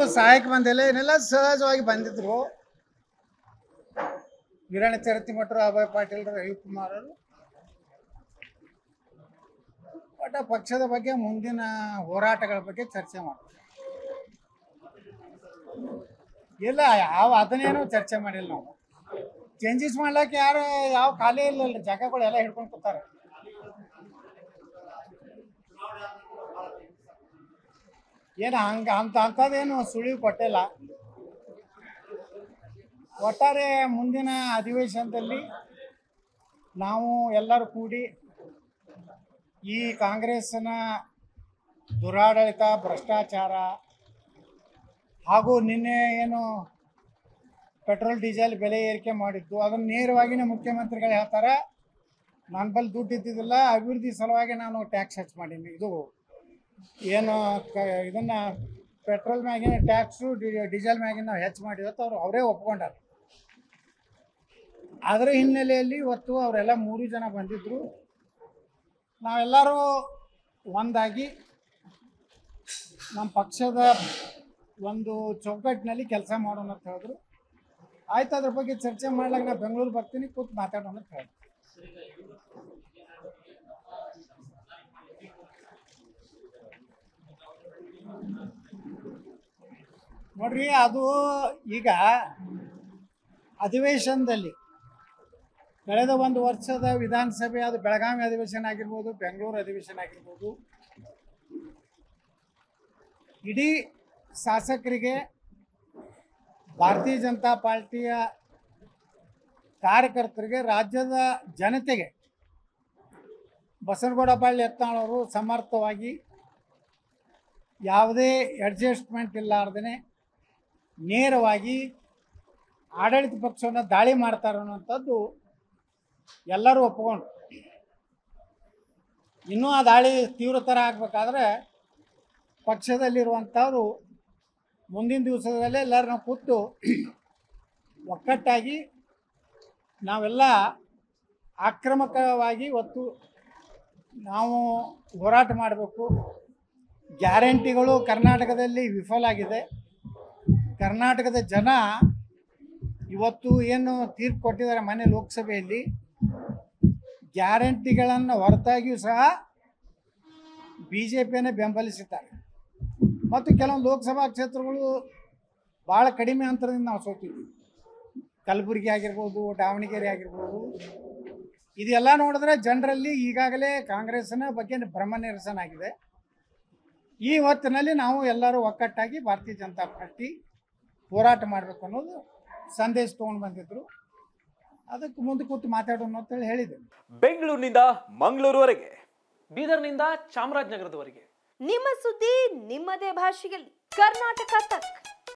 ಸಹಾಯಕ ಬಂದಿಲ್ಲ ಏನೆಲ್ಲ ಸಹಜವಾಗಿ ಬಂದಿದ್ರು ವೀರಣ್ಣ ಚರತಿ ಮಠರು ಅಭಯ್ ಪಾಟೀಲ್ ರವಿಕುಮಾರ್ ಅವರು ಒಟ್ಟ ಪಕ್ಷದ ಬಗ್ಗೆ ಮುಂದಿನ ಹೋರಾಟಗಳ ಬಗ್ಗೆ ಚರ್ಚೆ ಮಾಡ್ತಾರೆ ಇಲ್ಲ ಯಾವ ಅದನ್ನೇನೋ ಚರ್ಚೆ ಮಾಡಿಲ್ಲ ನಾವು ಚೇಂಜಸ್ ಮಾಡ್ಲಿಕ್ಕೆ ಯಾರು ಯಾವ ಖಾಲಿ ಇಲ್ಲ ಜಾಗಗಳು ಎಲ್ಲ ಹಿಡ್ಕೊಂಡು ಕೂತಾರೆ ಏನು ಹಂಗ ಅಂತ ಅಂಥದ್ದೇನು ಸುಳಿವು ಕೊಟ್ಟಿಲ್ಲ ಒಟ್ಟಾರೆ ಮುಂದಿನ ಅಧಿವೇಶನದಲ್ಲಿ ನಾವು ಎಲ್ಲರೂ ಕೂಡಿ ಈ ಕಾಂಗ್ರೆಸ್ನ ದುರಾಡಳಿತ ಭ್ರಷ್ಟಾಚಾರ ಹಾಗೂ ನಿನ್ನೆ ಏನು ಪೆಟ್ರೋಲ್ ಡೀಸೆಲ್ ಬೆಲೆ ಏರಿಕೆ ಮಾಡಿದ್ದು ಅದನ್ನು ನೇರವಾಗಿನೇ ಮುಖ್ಯಮಂತ್ರಿಗಳು ಹೇಳ್ತಾರೆ ನನ್ನ ಬಳಿ ದುಡ್ಡು ಇದ್ದಿದ್ದಿಲ್ಲ ಅಭಿವೃದ್ಧಿ ಸಲುವಾಗಿ ನಾನು ಟ್ಯಾಕ್ಸ್ ಹೆಚ್ಚು ಮಾಡೀನಿ ಇದು ಏನು ಕ ಇದನ್ನು ಪೆಟ್ರೋಲ್ ಮ್ಯಾಗಿನ ಟ್ಯಾಕ್ಸು ಡೀಸೆಲ್ ಮ್ಯಾಗಿನ ನಾವು ಹೆಚ್ಚು ಮಾಡಿವತ್ತು ಅವ್ರು ಅವರೇ ಒಪ್ಕೊಂಡಾರ ಅದರ ಹಿನ್ನೆಲೆಯಲ್ಲಿ ಇವತ್ತು ಅವರೆಲ್ಲ ಮೂರು ಜನ ಬಂದಿದ್ದರು ನಾವೆಲ್ಲರೂ ಒಂದಾಗಿ ನಮ್ಮ ಪಕ್ಷದ ಒಂದು ಚೌಕಟ್ಟಿನಲ್ಲಿ ಕೆಲಸ ಮಾಡೋಣ ಅಂತ ಹೇಳಿದ್ರು ಆಯ್ತು ಅದ್ರ ಬಗ್ಗೆ ಚರ್ಚೆ ಮಾಡ್ಲಾಗ ನಾ ಬೆಂಗಳೂರು ಬರ್ತೀನಿ ಕೂತು ಮಾತಾಡೋಣ ಅಂತ ಹೇಳಿದ್ರು ನೋಡ್ರಿ ಅದು ಈಗ ಅಧಿವೇಶನದಲ್ಲಿ ಕಳೆದ ಒಂದು ವರ್ಷದ ವಿಧಾನಸಭೆ ಅದು ಬೆಳಗಾವಿ ಅಧಿವೇಶನ ಆಗಿರ್ಬೋದು ಬೆಂಗಳೂರು ಅಧಿವೇಶನ ಆಗಿರ್ಬೋದು ಇಡೀ ಶಾಸಕರಿಗೆ ಭಾರತೀಯ ಜನತಾ ಪಾರ್ಟಿಯ ಕಾರ್ಯಕರ್ತರಿಗೆ ರಾಜ್ಯದ ಜನತೆಗೆ ಬಸನಗೌಡ ಬಾಳ್ಯ ಯತ್ನಾಳವರು ಸಮರ್ಥವಾಗಿ ಯಾವುದೇ ಅಡ್ಜಸ್ಟ್ಮೆಂಟ್ ಇಲ್ಲಾರ್ದೇ ನೇರವಾಗಿ ಆಡಳಿತ ಪಕ್ಷವನ್ನು ದಾಳಿ ಮಾಡ್ತಾರೆ ಅನ್ನೋಂಥದ್ದು ಎಲ್ಲರೂ ಒಪ್ಕೊಂಡ್ರು ಇನ್ನೂ ಆ ದಾಳಿ ತೀವ್ರತರ ಆಗಬೇಕಾದ್ರೆ ಪಕ್ಷದಲ್ಲಿರುವಂಥವರು ಮುಂದಿನ ದಿವಸದಲ್ಲೇ ಎಲ್ಲರೂ ನಾವು ಕೂತು ಒಕ್ಕಟ್ಟಾಗಿ ನಾವೆಲ್ಲ ಆಕ್ರಮಕವಾಗಿ ಇವತ್ತು ನಾವು ಹೋರಾಟ ಮಾಡಬೇಕು ಗ್ಯಾರಂಟಿಗಳು ಕರ್ನಾಟಕದಲ್ಲಿ ವಿಫಲ ಆಗಿದೆ ಕರ್ನಾಟಕದ ಜನ ಇವತ್ತು ಏನು ತೀರ್ಪು ಕೊಟ್ಟಿದ್ದಾರೆ ಮನೆ ಲೋಕಸಭೆಯಲ್ಲಿ ಗ್ಯಾರಂಟಿಗಳನ್ನು ಹೊರತಾಗಿಯೂ ಸಹ ಬಿ ಜೆ ಪಿಯನ್ನೇ ಬೆಂಬಲಿಸಿದ್ದಾರೆ ಮತ್ತು ಕೆಲವೊಂದು ಲೋಕಸಭಾ ಕ್ಷೇತ್ರಗಳು ಭಾಳ ಕಡಿಮೆ ಅಂತರದಿಂದ ನಾವು ಸೋತಿದ್ವಿ ಕಲಬುರಗಿ ಆಗಿರ್ಬೋದು ದಾವಣಗೆರೆ ಆಗಿರ್ಬೋದು ಇದೆಲ್ಲ ನೋಡಿದ್ರೆ ಜನರಲ್ಲಿ ಈಗಾಗಲೇ ಕಾಂಗ್ರೆಸ್ನ ಬಗ್ಗೆ ಭ್ರಮ ನಿರಸನ ಆಗಿದೆ ಈ ಹೊತ್ತಿನಲ್ಲಿ ನಾವು ಎಲ್ಲರೂ ಒಕ್ಕಟ್ಟಾಗಿ ಭಾರತೀಯ ಜನತಾ ಪಾರ್ಟಿ ಹೋರಾಟ ಮಾಡಬೇಕು ಅನ್ನೋದು ಸಂದೇಶ ತೊಗೊಂಡು ಬಂದಿದ್ರು ಅದಕ್ಕೆ ಮುಂದೆ ಕೂತು ಮಾತಾಡೋಣ ಅಂತೇಳಿ ಹೇಳಿದೆ ಬೆಂಗಳೂರಿನಿಂದ ಮಂಗಳೂರುವರೆಗೆ ಬೀದರ್ನಿಂದ ಚಾಮರಾಜನಗರದವರೆಗೆ ನಿಮ್ಮ ಸುದ್ದಿ ನಿಮ್ಮದೇ ಭಾಷೆಯಲ್ಲಿ ಕರ್ನಾಟಕ ತಕ್